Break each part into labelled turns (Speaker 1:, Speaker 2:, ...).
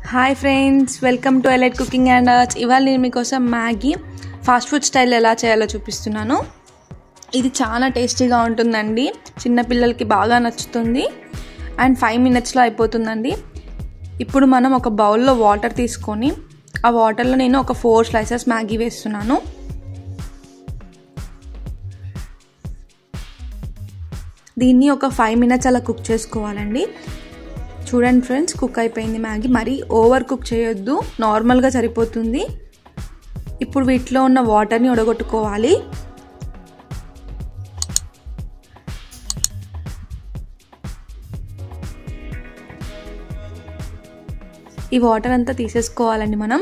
Speaker 1: hi friends welcome to elite cooking and arts ఇవాళ నేను మీకోసం మ్యాగీ ఫాస్ట్ ఫుడ్ స్టైల్ ఎలా చేయాలో చూపిస్తున్నాను ఇది చాలా టేస్టీగా ఉంటుందండి చిన్నపిల్లలకి బాగా నచ్చుతుంది అండ్ ఫైవ్ మినిట్స్లో అయిపోతుందండి ఇప్పుడు మనం ఒక బౌల్లో వాటర్ తీసుకొని ఆ వాటర్లో నేను ఒక ఫోర్ స్లైసెస్ మ్యాగీ వేస్తున్నాను దీన్ని ఒక ఫైవ్ మినిట్స్ అలా కుక్ చేసుకోవాలండి చూడండి ఫ్రెండ్స్ కుక్ అయిపోయింది మ్యాగీ మరీ ఓవర్ కుక్ చేయొద్దు నార్మల్గా సరిపోతుంది ఇప్పుడు వీటిలో ఉన్న వాటర్ని ఉడగొట్టుకోవాలి ఈ వాటర్ అంతా తీసేసుకోవాలండి మనం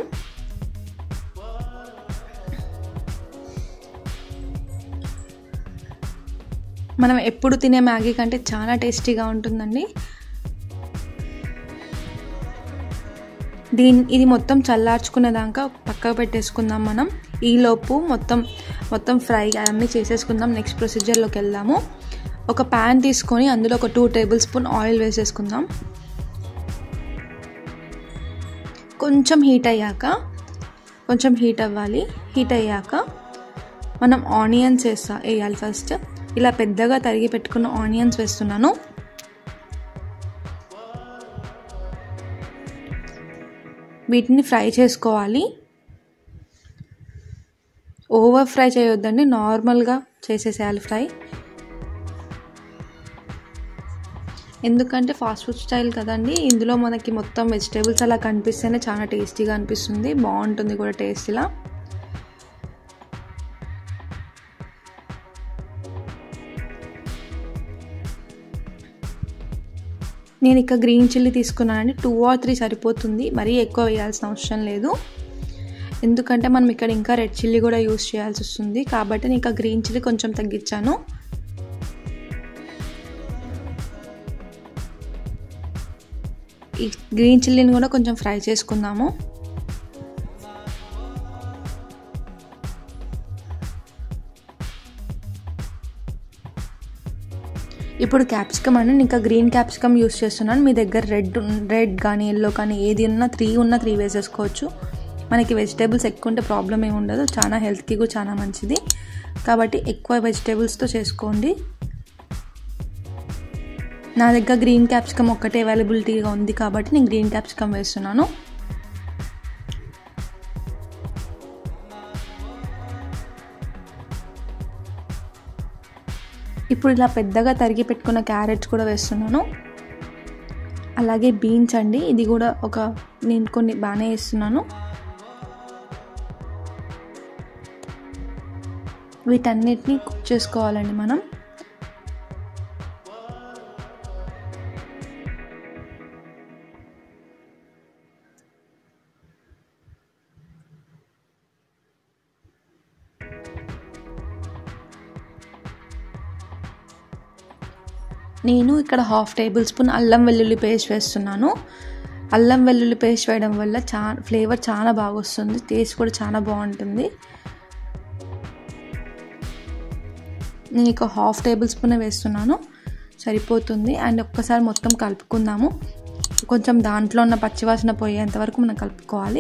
Speaker 1: మనం ఎప్పుడు తినే మ్యాగీ కంటే చాలా టేస్టీగా ఉంటుందండి దీని ఇది మొత్తం చల్లార్చుకునే దాకా పక్కకు పెట్టేసుకుందాం మనం ఈలోపు మొత్తం మొత్తం ఫ్రై అన్నీ చేసేసుకుందాం నెక్స్ట్ ప్రొసీజర్లోకి వెళ్దాము ఒక ప్యాన్ తీసుకొని అందులో ఒక టూ టేబుల్ స్పూన్ ఆయిల్ వేసేసుకుందాం కొంచెం హీట్ అయ్యాక కొంచెం హీట్ అవ్వాలి హీట్ అయ్యాక మనం ఆనియన్స్ వేస్తా వేయాలి ఫస్ట్ ఇలా పెద్దగా తరిగి పెట్టుకున్న ఆనియన్స్ వేస్తున్నాను వీటిని ఫ్రై చేసుకోవాలి ఓవర్ ఫ్రై చేయొద్దండి నార్మల్గా చేసేసేయాలి ఫ్రై ఎందుకంటే ఫాస్ట్ ఫుడ్ స్టైల్ కదండి ఇందులో మనకి మొత్తం వెజిటేబుల్స్ అలా కనిపిస్తేనే చాలా టేస్టీగా అనిపిస్తుంది బాగుంటుంది కూడా టేస్ట్ ఇలా నేను ఇక గ్రీన్ చిల్లీ తీసుకున్నానండి టూ ఆర్ త్రీ సరిపోతుంది మరీ ఎక్కువ వేయాల్సిన అవసరం లేదు ఎందుకంటే మనం ఇక్కడ ఇంకా రెడ్ చిల్లీ కూడా యూస్ చేయాల్సి వస్తుంది కాబట్టి నేను ఇక గ్రీన్ చిల్లీ కొంచెం తగ్గించాను ఈ గ్రీన్ చిల్లీని కూడా కొంచెం ఫ్రై చేసుకుందాము ఇప్పుడు క్యాప్సికమ్ అని ఇంకా గ్రీన్ క్యాప్సికమ్ యూస్ చేస్తున్నాను మీ దగ్గర రెడ్ రెడ్ కానీ ఎల్లో కానీ ఏది ఉన్నా త్రీ ఉన్నా త్రీ వేసేసుకోవచ్చు మనకి వెజిటేబుల్స్ ఎక్కువ ఉంటే ప్రాబ్లం ఏమి ఉండదు చాలా హెల్త్కి కూడా చాలా మంచిది కాబట్టి ఎక్కువ వెజిటేబుల్స్తో చేసుకోండి నా దగ్గర గ్రీన్ క్యాప్సికమ్ ఒక్కటే అవైలబిలిటీగా ఉంది కాబట్టి నేను గ్రీన్ క్యాప్సికమ్ వేస్తున్నాను ఇప్పుడు ఇలా పెద్దగా తరిగి పెట్టుకున్న క్యారెట్స్ కూడా వేస్తున్నాను అలాగే బీన్స్ అండి ఇది కూడా ఒక నేను కొన్ని బాగానే వేస్తున్నాను వీటన్నిటిని కుక్ చేసుకోవాలండి మనం నేను ఇక్కడ హాఫ్ టేబుల్ స్పూన్ అల్లం వెల్లుల్లి పేస్ట్ వేస్తున్నాను అల్లం వెల్లుల్లి పేస్ట్ వేయడం వల్ల చా ఫ్లేవర్ చాలా బాగా వస్తుంది టేస్ట్ కూడా చాలా బాగుంటుంది నేను ఇక హాఫ్ టేబుల్ స్పూన్ వేస్తున్నాను సరిపోతుంది అండ్ ఒక్కసారి మొత్తం కలుపుకుందాము కొంచెం దాంట్లో ఉన్న పచ్చివాసన పోయేంత వరకు మనం కలుపుకోవాలి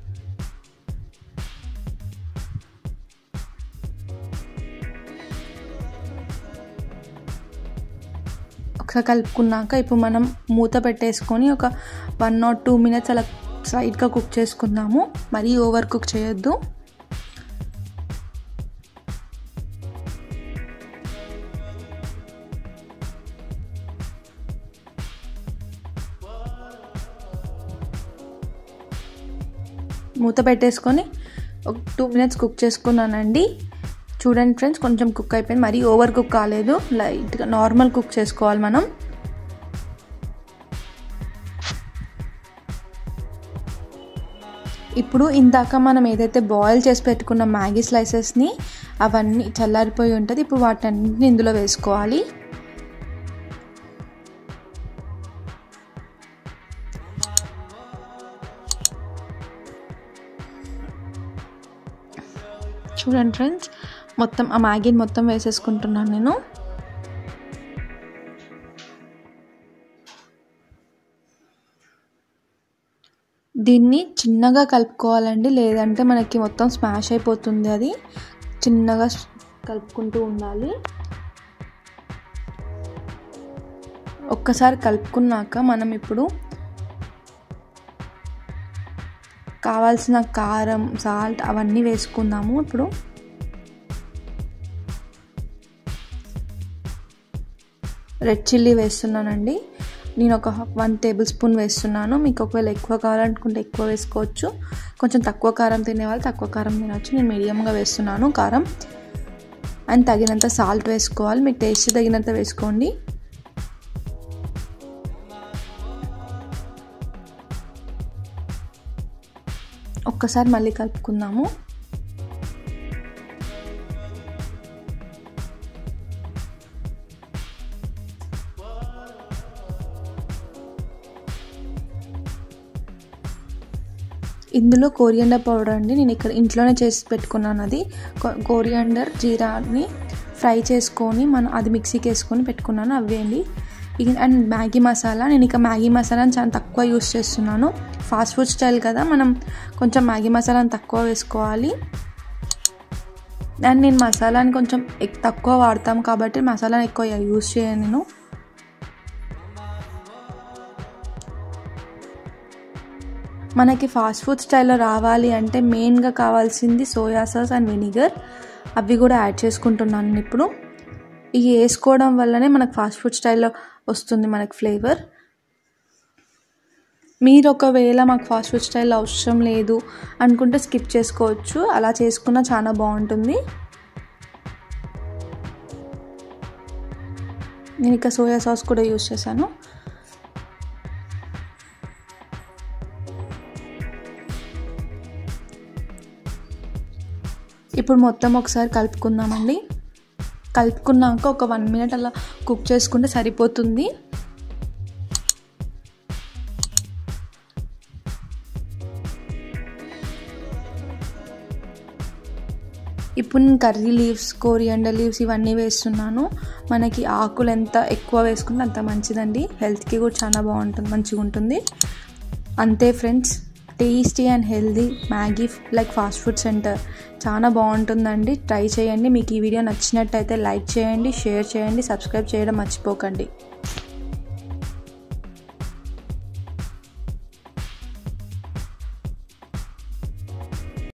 Speaker 1: ఒకసారి కలుపుకున్నాక ఇప్పుడు మనం మూత పెట్టేసుకొని ఒక వన్ నాట్ టూ మినిట్స్ అలా సైడ్గా కుక్ చేసుకుందాము మరీ ఓవర్ కుక్ చేయొద్దు మూత పెట్టేసుకొని ఒక టూ మినిట్స్ కుక్ చేసుకున్నానండి చూడండి ఫ్రెండ్స్ కొంచెం కుక్ అయిపోయింది మరీ ఓవర్ కుక్ కాలేదు లైట్గా నార్మల్ కుక్ చేసుకోవాలి మనం ఇప్పుడు ఇందాక మనం ఏదైతే బాయిల్ చేసి పెట్టుకున్న మ్యాగీ స్లైసెస్ని అవన్నీ చల్లారిపోయి ఉంటుంది ఇప్పుడు వాటన్నింటిని ఇందులో వేసుకోవాలి చూడండి ఫ్రెండ్స్ మొత్తం ఆ మ్యాగీని మొత్తం వేసేసుకుంటున్నాను నేను దీన్ని చిన్నగా కలుపుకోవాలండి లేదంటే మనకి మొత్తం స్మాష్ అయిపోతుంది అది చిన్నగా కలుపుకుంటూ ఉండాలి ఒక్కసారి కలుపుకున్నాక మనం ఇప్పుడు కావాల్సిన కారం సాల్ట్ అవన్నీ వేసుకుందాము ఇప్పుడు రెడ్ చిల్లీ వేస్తున్నానండి నేను ఒక వన్ టేబుల్ స్పూన్ వేస్తున్నాను మీకు ఒకవేళ ఎక్కువ కావాలనుకుంటే ఎక్కువ వేసుకోవచ్చు కొంచెం తక్కువ కారం తినే వాళ్ళు తక్కువ కారం తినవచ్చు నేను మీడియంగా వేస్తున్నాను కారం అండ్ తగినంత సాల్ట్ వేసుకోవాలి మీకు టేస్ట్ తగినంత వేసుకోండి ఒక్కసారి మళ్ళీ కలుపుకుందాము ఇందులో కోరియండర్ పౌడర్ అండి నేను ఇక్కడ ఇంట్లోనే చేసి పెట్టుకున్నాను అది కోరియండర్ జీరాని ఫ్రై చేసుకొని మనం అది మిక్సీకి వేసుకొని పెట్టుకున్నాను అవి అండి అండ్ మ్యాగీ మసాలా నేను ఇక మ్యాగీ మసాలాని చాలా తక్కువ యూస్ చేస్తున్నాను ఫాస్ట్ ఫుడ్ స్టైల్ కదా మనం కొంచెం మ్యాగీ మసాలాని తక్కువ వేసుకోవాలి అండ్ నేను మసాలాని కొంచెం తక్కువ వాడతాం కాబట్టి మసాలాని ఎక్కువ యూస్ చేయను నేను మనకి ఫాస్ట్ ఫుడ్ స్టైల్లో రావాలి అంటే మెయిన్గా కావాల్సింది సోయా సాస్ అండ్ వెనిగర్ అవి కూడా యాడ్ చేసుకుంటున్నాను ఇప్పుడు ఇవి వేసుకోవడం వల్లనే మనకు ఫాస్ట్ ఫుడ్ స్టైల్లో వస్తుంది మనకు ఫ్లేవర్ మీరు ఒకవేళ మాకు ఫాస్ట్ ఫుడ్ స్టైల్ అవసరం లేదు అనుకుంటే స్కిప్ చేసుకోవచ్చు అలా చేసుకున్న చాలా బాగుంటుంది నేను ఇక సోయా సాస్ కూడా యూస్ చేశాను ఇప్పుడు మొత్తం ఒకసారి కలుపుకుందామండి కలుపుకున్నాక ఒక వన్ మినిట్ అలా కుక్ చేసుకుంటే సరిపోతుంది ఇప్పుడు నేను కర్రీ లీవ్స్ కోరియండర్ లీవ్స్ ఇవన్నీ వేస్తున్నాను మనకి ఆకులు ఎంత ఎక్కువ వేసుకుంటే అంత మంచిదండి హెల్త్కి కూడా చాలా బాగుంటుంది మంచిగా ఉంటుంది అంతే friends tasty and healthy Maggi like fast food centre చాలా బాగుంటుందండి ట్రై చేయండి మీకు ఈ వీడియో నచ్చినట్టయితే లైక్ చేయండి షేర్ చేయండి సబ్స్క్రైబ్ చేయడం మర్చిపోకండి